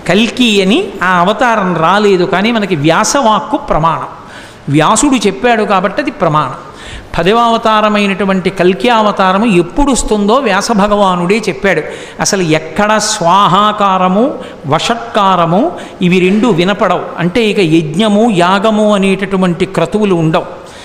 కల్కి అని ఆ అవతారం రాలేదు కానీ మనకి వ్యాసవాక్కు ప్రమాణం వ్యాసుడు చెప్పాడు కాబట్టి అది ప్రమాణం పదవ అవతారమైనటువంటి కల్కి అవతారము ఎప్పుడు వస్తుందో వ్యాస భగవానుడే చెప్పాడు అసలు ఎక్కడ స్వాహాకారము వషట్కారము ఇవి రెండు వినపడవు అంటే ఇక యజ్ఞము యాగము అనేటటువంటి క్రతువులు ఉండవు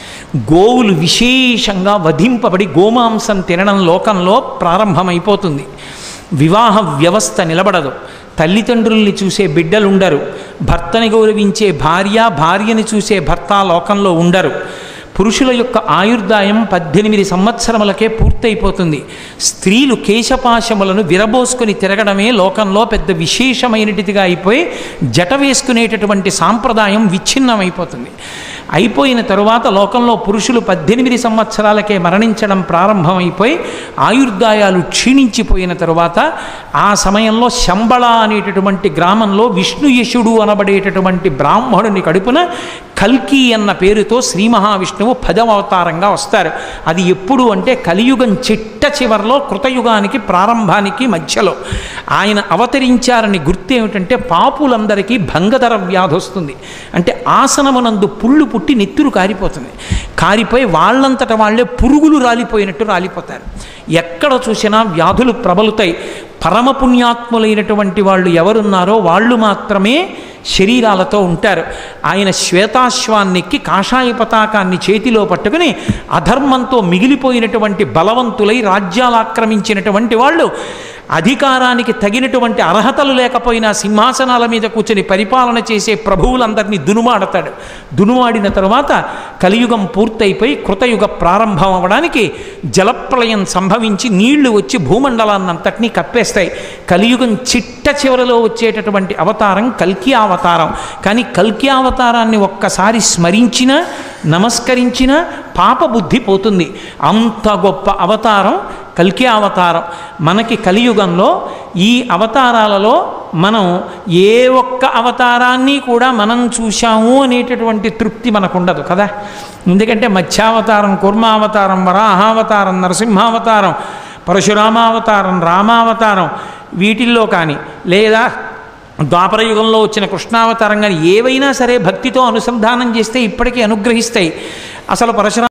గోవులు విశేషంగా వధింపబడి గోమాంసం తినడం లోకంలో ప్రారంభమైపోతుంది వివాహ వ్యవస్థ నిలబడదు తల్లిదండ్రుల్ని చూసే బిడ్డలు ఉండరు భర్తని గౌరవించే భార్య భార్యని చూసే భర్త లోకంలో ఉండరు పురుషుల యొక్క ఆయుర్దాయం పద్దెనిమిది సంవత్సరములకే పూర్తయిపోతుంది స్త్రీలు కేశపాశములను విరబోసుకొని తిరగడమే లోకంలో పెద్ద విశేషమైనటిదిగా అయిపోయి జట వేసుకునేటటువంటి సాంప్రదాయం విచ్ఛిన్నమైపోతుంది అయిపోయిన తరువాత లోకంలో పురుషులు పద్దెనిమిది సంవత్సరాలకే మరణించడం ప్రారంభమైపోయి ఆయుర్దాయాలు క్షీణించిపోయిన తరువాత ఆ సమయంలో శంబళ అనేటటువంటి గ్రామంలో విష్ణుయశుడు అనబడేటటువంటి బ్రాహ్మణుని కడుపున కల్కి అన్న పేరుతో శ్రీ మహావిష్ణువు పదవ అవతారంగా వస్తారు అది ఎప్పుడు అంటే కలియుగం చిట్ట చివరిలో కృతయుగానికి ప్రారంభానికి మధ్యలో ఆయన అవతరించారని గుర్తు ఏమిటంటే పాపులందరికీ భంగధర వ్యాధి వస్తుంది అంటే ఆసనమునందు పుళ్ళు పుట్టి నెత్తురు కారిపోతుంది కారిపోయి వాళ్ళంతట వాళ్ళే పురుగులు రాలిపోయినట్టు రాలిపోతారు ఎక్కడ చూసినా వ్యాధులు ప్రబలుతాయి పరమ పుణ్యాత్ములైనటువంటి వాళ్ళు ఎవరున్నారో వాళ్ళు మాత్రమే శరీరాలతో ఉంటారు ఆయన శ్వేతాశ్వాన్నెక్కి కాషాయ పతాకాన్ని చేతిలో పట్టుకుని అధర్మంతో మిగిలిపోయినటువంటి బలవంతులై రాజ్యాలు ఆక్రమించినటువంటి వాళ్ళు అధికారానికి తగినటువంటి అర్హతలు లేకపోయినా సింహాసనాల మీద కూర్చొని పరిపాలన చేసే ప్రభువులందరినీ దునుమాడతాడు దునుమాడిన తరువాత కలియుగం పూర్తయిపోయి కృతయుగ ప్రారంభం అవ్వడానికి జలప్రలయం సంభవించి నీళ్లు వచ్చి భూమండలాన్నంతటినీ కప్పేస్తాయి కలియుగం చిట్ట చివరిలో వచ్చేటటువంటి అవతారం కల్కి అవతారం కానీ కల్కి అవతారాన్ని ఒక్కసారి స్మరించినా నమస్కరించినా పాపబుద్ధి పోతుంది అంత గొప్ప అవతారం కల్కి అవతారం మనకి కలియుగంలో ఈ అవతారాలలో మనం ఏ ఒక్క అవతారాన్ని కూడా మనం చూశాము అనేటటువంటి తృప్తి మనకు ఉండదు కదా ఎందుకంటే మత్స్యావతారం కుర్మావతారం వరాహావతారం నరసింహావతారం పరశురామావతారం రామావతారం వీటిల్లో కానీ లేదా ద్వాపరయుగంలో వచ్చిన కృష్ణావతారం కానీ ఏవైనా సరే భక్తితో అనుసంధానం చేస్తే ఇప్పటికీ అనుగ్రహిస్తాయి అసలు పరశురామ